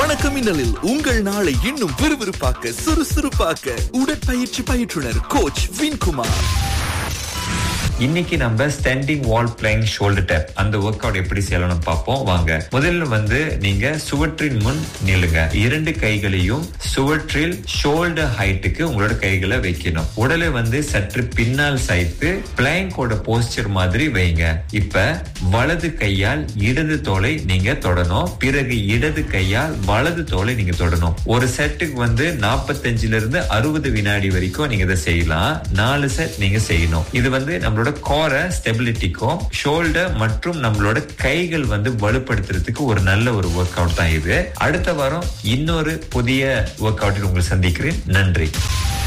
வணக்கம் மின்னலில் உங்கள் நாளை இன்னும் விறுவிறுப்பாக்க சுறுசுறுப்பாக்க உடற்பயிற்சி பயிற்றுனர் கோச் வின்குமார் இன்னைக்கு நம்ம standing wall playing shoulder tap அந்த ஒர்க் அவுட் எப்படி செய்யலாம்னு பார்ப்போம் வாங்க முதல்ல வந்து நீங்க சுவற்றின் முன் நில்லுங்க இரண்டு கைகளையும் சுவற்றில் ஷோல்டர் ஹைட்டுக்கு உங்களோட கைகளை வைக்கணும் உடலை வந்து சற்று பின்னால் சாய்த்து பிளாங்கோட போஸ்டர் மாதிரி வைங்க இப்ப வலது கையால் இடது தோலை நீங்க தொடணும் பிறகு இடது கையால் வலது தோலை நீங்க தொடணும் ஒரு செட்டுக்கு வந்து நாற்பத்தஞ்சுல இருந்து அறுபது வினாடி வரைக்கும் நீங்க இதை செய்யலாம் நாலு செட் நீங்க செய்யணும் இது வந்து நம்மளோட கோரை ஸ்டெபிலிட்டிக்கும் ஷோல்டர் மற்றும் நம்மளோட கைகள் வந்து வலுப்படுத்துறதுக்கு ஒரு நல்ல ஒரு ஒர்க் அவுட் தான் இது அடுத்த வாரம் இன்னொரு புதிய ஒர்க் அவுட்டில் உங்களை சந்திக்கிறேன் நன்றி